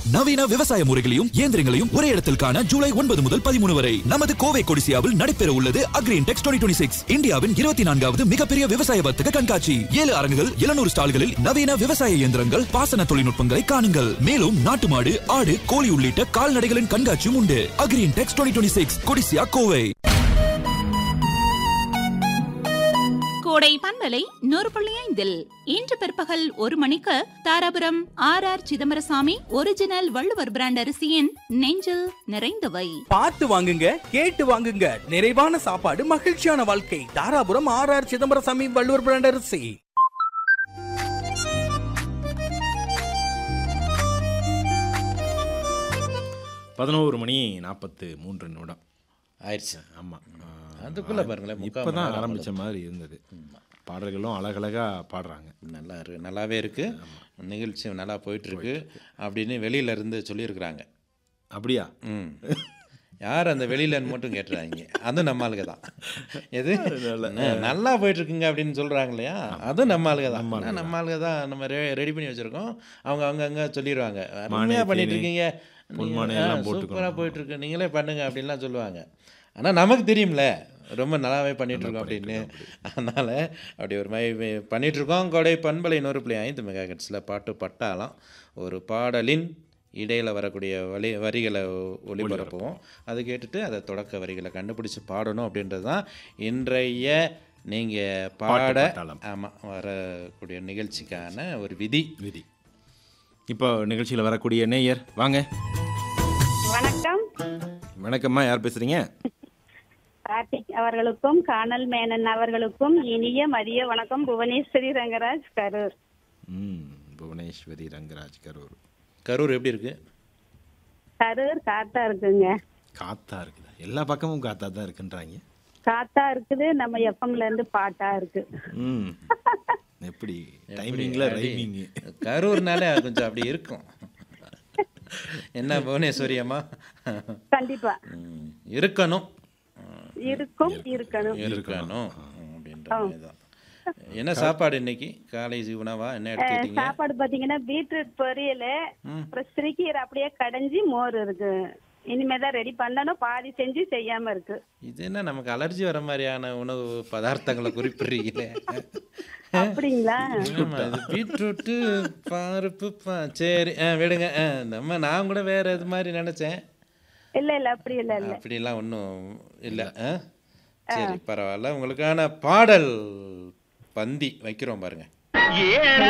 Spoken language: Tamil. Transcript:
நவீன விவசாய முறைகளையும் இயந்திரங்களையும் ஒரே இடத்தில் காண ஜூலை ஒன்பது முதல் பதிமூணு வரை நமது கோவை கொடிசியாவில் நடைபெற உள்ளது அக்ரீன் டெக்ஸ் டுவெண்ட்டி சிக்ஸ் இந்தியாவின் இருபத்தி நான்காவது மிகப்பெரிய விவசாய வர்த்தக கண்காட்சி ஏழு அரங்குகள் எழுநூறு ஸ்டால்களில் நவீன விவசாய இயந்திரங்கள் பாசன தொழில்நுட்பங்களை காணுங்கள் மேலும் நாட்டு மாடு ஆடு கோழி உள்ளிட்ட கால்நடைகளின் கண்காட்சியும் உண்டு Agri Intex twenty six Codissia Kovai கோடை பண்பலை நூறு புள்ளி ஐந்தில் இன்று பிற்பகல் ஒரு மணிக்கு Dharapuram R R Chidambarasamy original Valluvar brand அரிசியின் நெஞ்சில் நிறைந்தவை பார்த்து வாங்குங்க கேட்டு வாங்குங்க நிறைவான சாப்பாடு மகிழ்ச்சியான வாழ்க்கை Dharapuram R R Chidambarasamy Valluvar brand அரிசி பதினோரு மணி நாற்பத்து மூன்று நிமிடம் ஆயிடுச்சு ஆமாம் அதுக்குள்ள பாருங்களேன், முக்கால் இப்போ மணி தான் நேரம் ஆரம்பித்த மாதிரி இருந்தது பாடல்களும் அழகழகாக பாடுறாங்க நல்லா இருக்கு நல்லாவே இருக்கு நிகழ்ச்சி நல்லா போயிட்டு இருக்கு அப்படின்னு வெளியில இருந்து சொல்லியிருக்கிறாங்க அப்படியா ம் யார் அந்த வெளியிலன்னு மட்டும் கேட்டுறாங்க அதுவும் நம்ம ஆளுங்க தான் எது ந- நல்லா போயிட்டு இருக்குங்க அப்படின்னு சொல்றாங்க இல்லையா அதுவும் நம்ம ஆளுங்க தான் ஆனா, நம்ம ஆளுங்க தான் நம்ம ரெடி பண்ணி வச்சிருக்கோம் அவங்க அவங்க அங்க சொல்லிடுவாங்க அருமையா பண்ணிட்டு இருக்கீங்க பொன்மானை எல்லாம் போட்டுக்கணும். சூப்பராக போயிட்டு இருக்கு நீங்களே பண்ணுங்க அப்படின்லாம் சொல்லுவாங்க ஆனா நமக்கு தெரியும்ல ரொம்ப நல்லாவே பண்ணிட்டு இருக்கோம் அப்படின்னு அதனால அப்படி ஒரு மாதிரி வே- பண்ணிட்டு இருக்கோம் கொடை பண்பலை நூறு புள்ளி ஐந்து மெகா ஹெர்ட்ஸில் பாட்டு பட்டாலாம் ஒரு பாடலின் இடையில் வரக்கூடிய வழி வரிகளை ஒ- ஒளிபரப்புவோம் அதை கேட்டுட்டு அதை தொடக்க வரிகளை கண்டுபிடிச்சு பாடணும் அப்படின்றது தான் இன்றைய நீங்கள் பாட பட்டாளம். ஆமாம் வரக்கூடிய நிகழ்ச்சிக்கான ஒரு விதி விதி இப்போ நிகழ்ச்சியில் வரக்கூடிய நேயர் வாங்க வணக்கம் வணக்கம்மா யார் பேசுகிறீங்க கார்த்திக் அவர்களுக்கும் கானல் மேனன் அவர்களுக்கும் இனிய மதிய வணக்கம் புவனேஸ்வரி ரங்கராஜ் கரூர் ம் புவனேஸ்வரி ரங்கராஜ் கரூர் கரூர் எப்படி இருக்கு கரூர் காத்தா இருக்குங்க காத்தா இருக்குதா எல்லா பக்கமும் காத்தா தான் இருக்குன்றாங்க காத்தா இருக்குது நம்ம எஃப்எம்ல இருந்து பாட்டா இருக்கு ம் எப்படி டைமிங்கில் ரைமிங்கு கரூர்னாலே அது கொஞ்சம் அப்படி இருக்கும் என்ன புவனேஸ்வரி அம்மா கண்டிப்பா ம், இருக்கணும் இருக்கும் இருக்கணும் இருக்கணும் அப்படின்ற மாதிரி தான் என்ன சாப்பாடு இன்னைக்கு காலை உணவா என்ன எடுத்துக்கிட்டீங்க சாப்பாடு பாத்தீங்கன்னா பீட்ரூட் பொரியல் அப்புறம் சிறுக்கீரை அப்படியே கடைஞ்சி மோர் இருக்கு இனிமேதான் ரெடி பண்ணணும் பாதி செஞ்சு செய்யாம இருக்கு இது என்ன நமக்கு அலர்ஜி வர மாதிரியான உணவு பதார்த்தங்களை குறிப்பிடுறீங்களே அப்படிங்களா ஆமா, இது பீட்ரூட்டு பருப்பு ப- சரி ஆ விடுங்க ஆ, நம்ம நான் கூட வேற இது மாதிரி நினைச்சேன் இல்ல இல்ல அப்படி இல்ல இல்ல அப்படிலாம் ஒன்றும் இல்லை ஆ சரி பரவாயில்ல உங்களுக்கான பாடல் பந்தி வைக்கிறோம் பாருங்க ஏழ